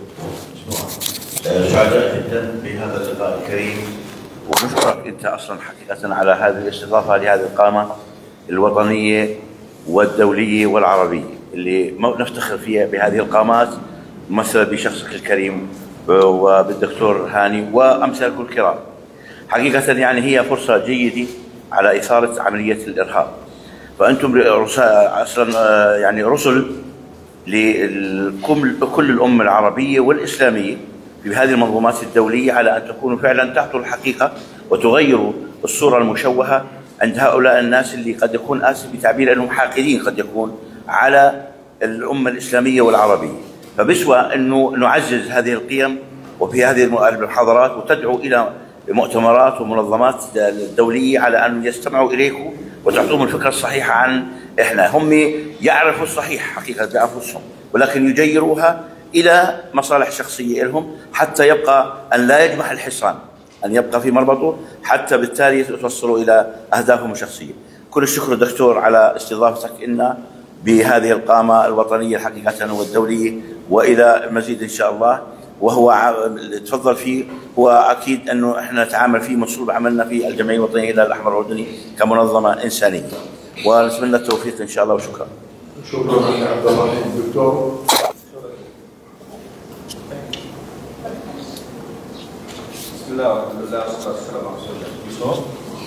سعداء جدا بهذا اللقاء الكريم ونشكرك انت اصلا حقيقه على هذه الاستضافه لهذه القامه الوطنيه والدوليه والعربيه اللي مو- نفتخر فيها بهذه القامات ممثله بشخصك الكريم وبالدكتور هاني وامثالكم الكرام. حقيقه يعني هي فرصه جيده على اثاره عمليه الارهاب. فانتم رسا- اصلا آه، يعني رسل لكل كل الأمة العربية والإسلامية في هذه المنظومات الدولية على أن تكونوا فعلا تعطوا الحقيقة وتغيروا الصورة المشوهة عند هؤلاء الناس اللي قد يكون آسف بتعبير أنهم حاقدين قد يكون على الأمة الإسلامية والعربية فبسوى أنه نعزز هذه القيم وفي هذه المحاضرات وتدعو إلى مؤتمرات ومنظمات دولية على أن يستمعوا إليكم وتعطوهم الفكرة الصحيحة عن إحنا هم يعرفوا الصحيح حقيقة بأنفسهم ولكن يجيروها إلى مصالح شخصية لهم حتى يبقى أن لا يجمح الحصان أن يبقى في مربطه حتى بالتالي توصلوا إلى أهدافهم الشخصية كل الشكر دكتور على استضافتك لنا بهذه القامة الوطنية حقيقة والدولية وإلى مزيد إن شاء الله وهو ع- تفضل فيه هو اكيد انه احنا نتعامل فيه مصلوب عملنا في الجمعيه الوطنيه للهلال الاحمر الاردني كمنظمه انسانيه ونتمنى التوفيق ان شاء الله وشكرا. شكرا يا عبد الرحيم دكتور بسم الله والحمد لله والصلاه والسلام على رسول الله.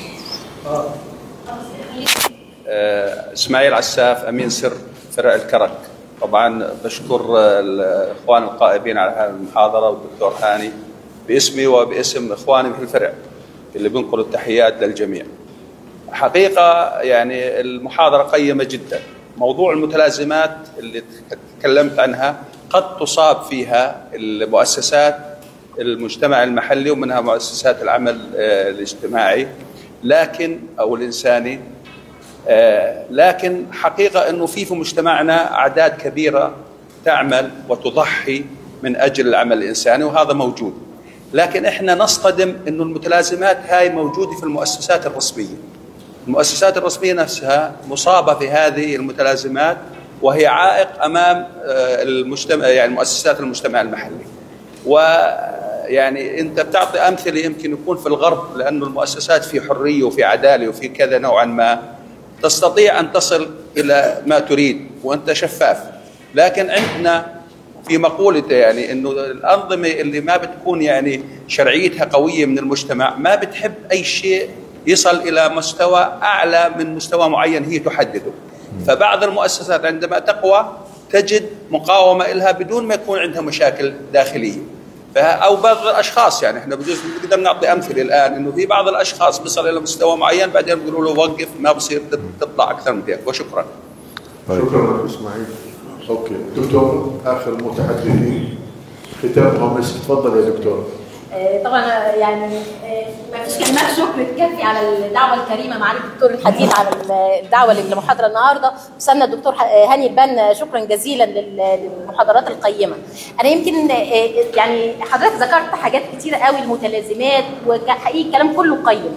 آه، اسماعيل عساف امين سر فرق الكرك طبعا بشكر آه، الاخوان القائمين على هذه المحاضره والدكتور هاني باسمي وباسم اخواني في الفرق اللي بنقلوا التحيات للجميع. حقيقه يعني المحاضره قيمه جدا. موضوع المتلازمات اللي تكلمت عنها قد تصاب فيها المؤسسات المجتمع المحلي ومنها مؤسسات العمل آه، الاجتماعي لكن او الانساني آه، لكن حقيقه انه في في مجتمعنا اعداد كبيره تعمل وتضحي من اجل العمل الانساني وهذا موجود لكن احنا نصطدم انه المتلازمات هاي موجوده في المؤسسات الرسميه المؤسسات الرسميه نفسها مصابه في هذه المتلازمات وهي عائق امام آه، المجتمع يعني مؤسسات المجتمع المحلي ويعني انت بتعطي امثله يمكن يكون في الغرب لانه المؤسسات في حريه وفي عداله وفي كذا نوعا ما تستطيع ان تصل الى ما تريد وانت شفاف لكن عندنا في مقولته يعني انه الانظمه اللي ما بتكون يعني شرعيتها قويه من المجتمع ما بتحب اي شيء يصل الى مستوى اعلى من مستوى معين هي تحدده فبعض المؤسسات عندما تقوى تجد مقاومه لها بدون ما يكون عندها مشاكل داخليه ف- او بعض الاشخاص يعني احنا بجوز نقدر نعطي امثله الان انه في بعض الاشخاص بيصل الى مستوى معين بعدين بيقولوا له وقف ما بصير تت- تطلع اكثر من هيك وشكرا شكرا لك اسماعيل اوكي دكتور اخر المتحدثين ختام مسك تفضل يا دكتور آه، طبعا آه، يعني آه، ما فيش كلمات شكر تكفي على الدعوه الكريمه معالي الدكتور الحديث على الدعوه للمحاضره النهارده استاذنا الدكتور ح- آه، هاني البنا شكرا جزيلا لل- للمحاضرات القيمه انا يمكن آه، آه، يعني حضرتك ذكرت حاجات كتيره قوي المتلازمات وحقيقي الكلام كله قيم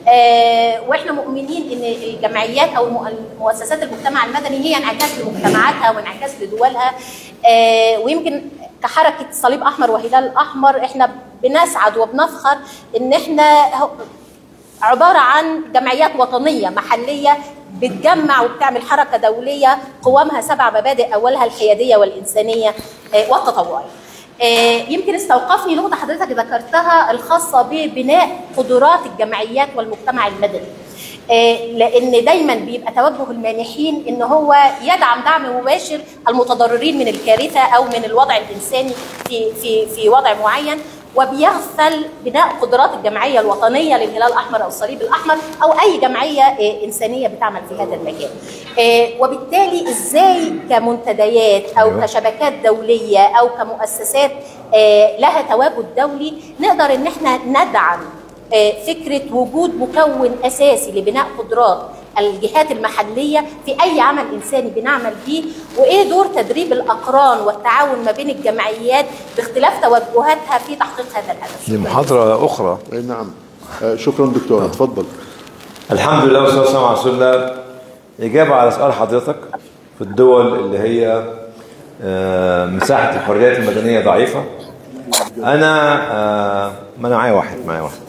آه، واحنا مؤمنين ان الجمعيات او المؤ- مؤسسات المجتمع المدني هي انعكاس لمجتمعاتها وانعكاس لدولها آه، ويمكن كحركه صليب احمر وهلال احمر احنا بنسعد وبنفخر ان احنا هو- عباره عن جمعيات وطنيه محليه بتجمع وبتعمل حركه دوليه قوامها سبع مبادئ اولها الحياديه والانسانيه آه، والتطوعيه. آه، يمكن استوقفني نقطه حضرتك ذكرتها الخاصه ببناء قدرات الجمعيات والمجتمع المدني. آه، لان دايما بيبقى توجه المانحين ان هو يدعم دعم مباشر المتضررين من الكارثه او من الوضع الانساني في في في وضع معين وبيغفل بناء قدرات الجمعيه الوطنيه للهلال الاحمر او الصليب الاحمر او اي جمعيه آه، انسانيه بتعمل في هذا المجال. آه، وبالتالي ازاي كمنتديات او أيوة. كشبكات دوليه او كمؤسسات آه، لها تواجد دولي نقدر ان احنا ندعم آه، فكره وجود مكون اساسي لبناء قدرات الجهات المحليه في اي عمل انساني بنعمل فيه وايه دور تدريب الاقران والتعاون ما بين الجمعيات باختلاف توجهاتها في تحقيق هذا الهدف دي محاضرة أخرى اي نعم آه، شكرا دكتور تفضل الحمد لله والصلاة والسلام على رسول الله إجابة على سؤال حضرتك في الدول اللي هي آه، مساحة الحريات المدنية ضعيفة أنا آه، ما أنا معايا واحد معايا واحد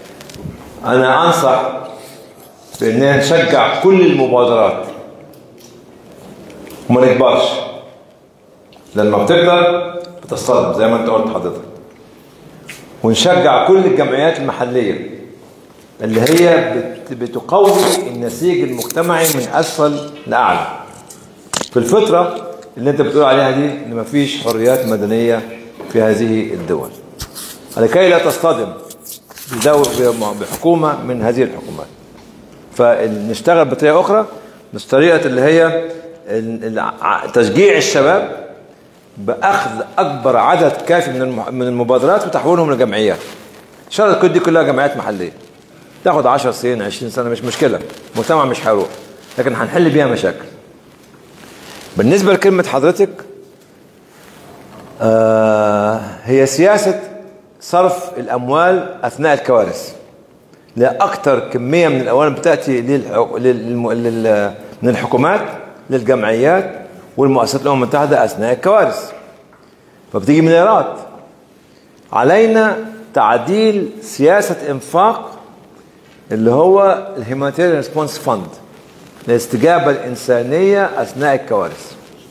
أنا أنصح بأننا نشجع كل المبادرات وما نكبرش لما بتكبر بتصطدم زي ما أنت قلت حضرتك ونشجع كل الجمعيات المحلية اللي هي بت- بتقوي النسيج المجتمعي من اسفل لاعلى. في الفطره اللي انت بتقول عليها دي ان مفيش حريات مدنيه في هذه الدول لكي لا تصطدم بدو- بحكومه من هذه الحكومات فنشتغل بطريقه اخرى مش طريقه اللي هي ال- الع- تشجيع الشباب باخذ اكبر عدد كافي من الم- من المبادرات وتحويلهم لجمعيات ان شاء الله تكون دي كلها جمعيات محليه تاخد 10 سنين 20 سنه مش مشكله المجتمع مش هيروح لكن هنحل بيها مشاكل بالنسبه لكلمه حضرتك آه هي سياسه صرف الاموال اثناء الكوارث لاكثر كميه من الاموال بتاتي للحك... للم... لل... من الحكومات للجمعيات والمؤسسات الامم المتحده اثناء الكوارث فبتيجي مليارات علينا تعديل سياسه انفاق اللي هو الهيماتيريان ريسبونس فند الاستجابه الانسانيه اثناء الكوارث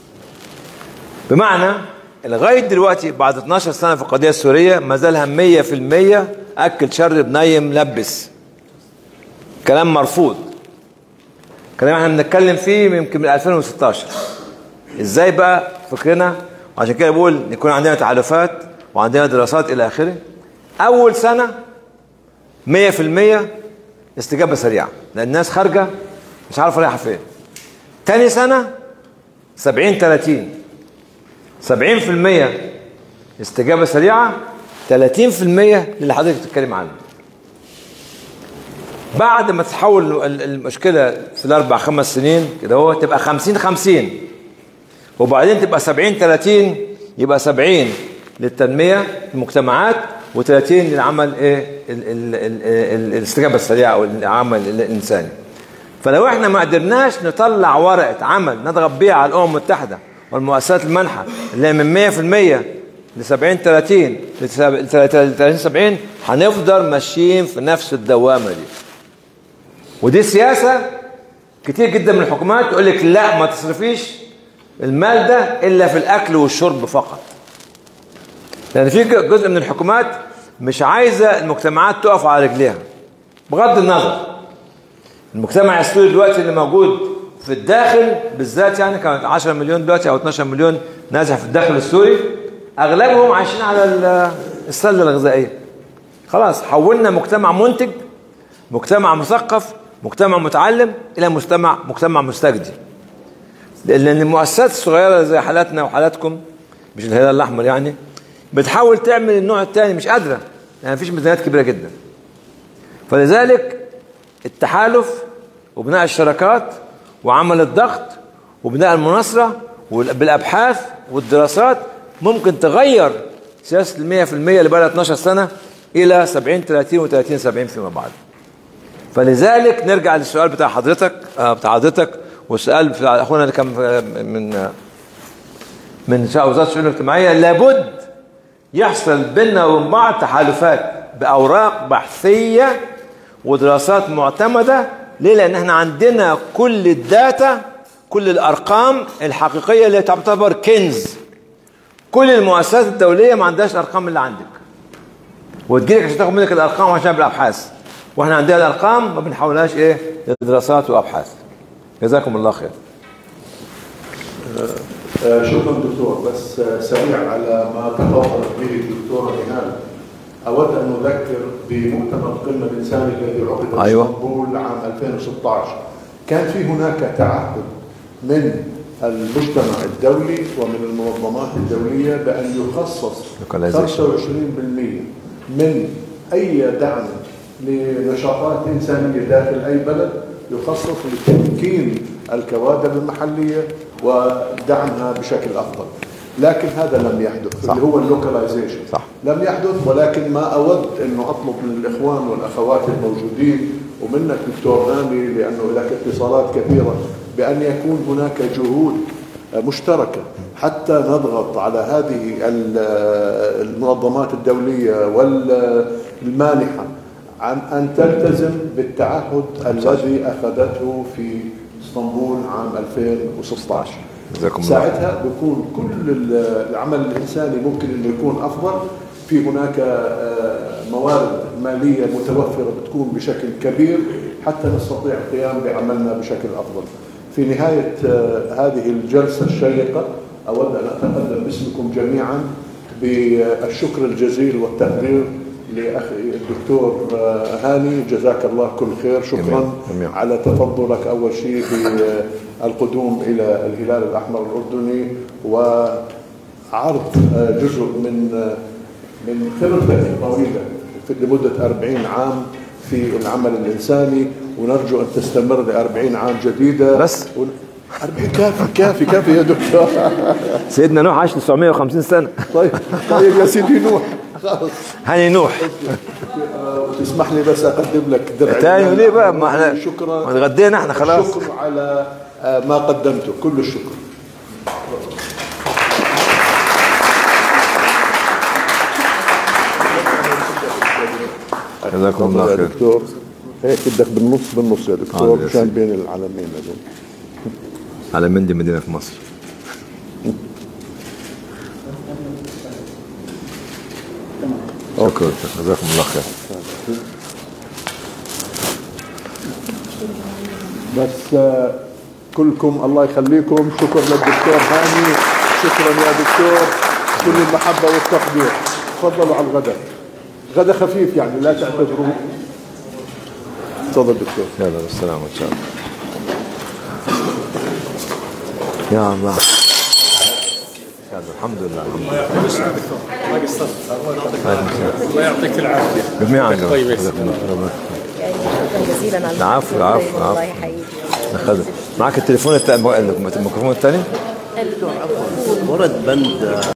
بمعنى لغايه دلوقتي بعد 12 سنه في القضيه السوريه ما زالها 100% اكل شرب نايم لبس كلام مرفوض كلام احنا بنتكلم فيه يمكن من 2016 ازاي بقى فكرنا عشان كده بقول يكون عندنا تحالفات وعندنا دراسات الى اخره اول سنه 100% استجابه سريعه لان الناس خارجه مش عارفه رايحه فين تاني سنه 70 30 70% استجابه سريعه 30% للي حضرتك بتتكلم عنه بعد ما تتحول ال- المشكله في الاربع خمس سنين كده هو تبقى 50 50 وبعدين تبقى 70 30 يبقى 70 للتنميه في المجتمعات و30 للعمل ايه ال ال ال ال الاستجابه السريعه او العمل الانساني فلو احنا ما قدرناش نطلع ورقه عمل نضغط بيها على الامم المتحده والمؤسسات المانحه اللي هي من 100% ل 70 30 ل 30 70 هنفضل ماشيين في نفس الدوامه دي ودي سياسه كتير جدا من الحكومات تقول لك لا ما تصرفيش المال ده الا في الاكل والشرب فقط لان في جزء من الحكومات مش عايزه المجتمعات تقف على رجليها بغض النظر المجتمع السوري دلوقتي اللي موجود في الداخل بالذات يعني كانت 10 مليون دلوقتي او 12 مليون نازح في الداخل السوري اغلبهم عايشين على ال- السله الغذائيه خلاص حولنا مجتمع منتج مجتمع مثقف مجتمع متعلم الى مجتمع مجتمع مستجدي لان المؤسسات الصغيره زي حالاتنا وحالاتكم مش الهلال الاحمر يعني بتحاول تعمل النوع الثاني مش قادره يعني مفيش ميزانيات كبيره جدا فلذلك التحالف وبناء الشراكات وعمل الضغط وبناء المناصره بالابحاث والدراسات ممكن تغير سياسه المية في المية اللي بقى لها 12 سنه الى 70 30 و30 70 فيما بعد فلذلك نرجع للسؤال بتاع حضرتك آه بتاع حضرتك والسؤال بتاع اخونا اللي كان آه، من آه، من شا- وزاره الشؤون الاجتماعيه لابد يحصل بيننا وبين بعض تحالفات باوراق بحثيه ودراسات معتمده ليه؟ لان احنا عندنا كل الداتا كل الارقام الحقيقيه اللي تعتبر كنز كل المؤسسات الدوليه ما عندهاش الارقام اللي عندك وتجيلك عشان تاخد منك الارقام عشان تعمل ابحاث واحنا عندنا الارقام ما بنحولهاش ايه لدراسات وابحاث جزاكم الله خير آه، شكرا دكتور بس آه، سريع على ما تفضلت به الدكتوره نهال اود ان اذكر بمؤتمر القمه الانساني الذي عقد في أيوة. اسطنبول عام 2016 كان في هناك تعهد من المجتمع الدولي ومن المنظمات الدوليه بان يخصص 25% Localization. من اي دعم لنشاطات انسانيه داخل اي بلد يخصص لتمكين الكوادر المحليه ودعمها بشكل افضل. لكن هذا لم يحدث صح. اللي هو اللوكلايزيشن صح. لم يحدث ولكن ما اود انه اطلب من الاخوان والاخوات الموجودين ومنك دكتور هاني لانه لك اتصالات كثيره بان يكون هناك جهود مشتركه حتى نضغط على هذه ال- المنظمات الدوليه والمانحه عن ان تلتزم بالتعهد الذي اخذته في اسطنبول عام 2016 جزاكم الله ساعتها بيكون كل ال- العمل الانساني ممكن انه يكون افضل في هناك آه، موارد ماليه متوفره بتكون بشكل كبير حتى نستطيع القيام بعملنا بشكل افضل. في نهايه آه، هذه الجلسه الشيقه أود أن أتقدم باسمكم جميعا بالشكر الجزيل والتقدير لأخي الدكتور آه، هاني جزاك الله كل خير شكرا جميل. جميل. على تفضلك أول شيء بالقدوم إلى الهلال الأحمر الأردني وعرض آه، جزء من آه، من خبرتك الطويلة في لمدة 40 عام في العمل الإنساني ونرجو أن تستمر ل 40 عام جديدة بس؟ ون- 40 كافي كافي كافي يا دكتور سيدنا نوح عاش 950 سنة طيب طيب يا سيدي نوح خلاص هاني نوح تسمح لي بس اقدم لك درع تاني ليه بقى ما احنا شكرا ما اتغدينا احنا خلاص الشكر على آه، ما قدمته كل الشكر جزاكم الله تفضل يا خير دكتور هيك بدك بالنص بالنص يا دكتور حاضر يا مشان سيدي. بين العلمين هذول على مندي مدينة في مصر شكرا جزاكم الله خير بس آه، كلكم الله يخليكم شكرا للدكتور هاني شكرا يا دكتور كل المحبة والتقدير تفضلوا على الغداء غدا خفيف يعني لا تعتذروا تفضل دكتور يلا بالسلامة إن شاء الله يا الله يلا الحمد لله الحمد لله ما قصرت عليكم السلام. الله يعطيك العافيه جميعا طيب يا جزاكم الله خير. يعني شكرا جزيلا على العفو، المحبة العفو، والله العفو. حقيقي أخذ معك التليفون التاني الميكروفون الثاني ورد بند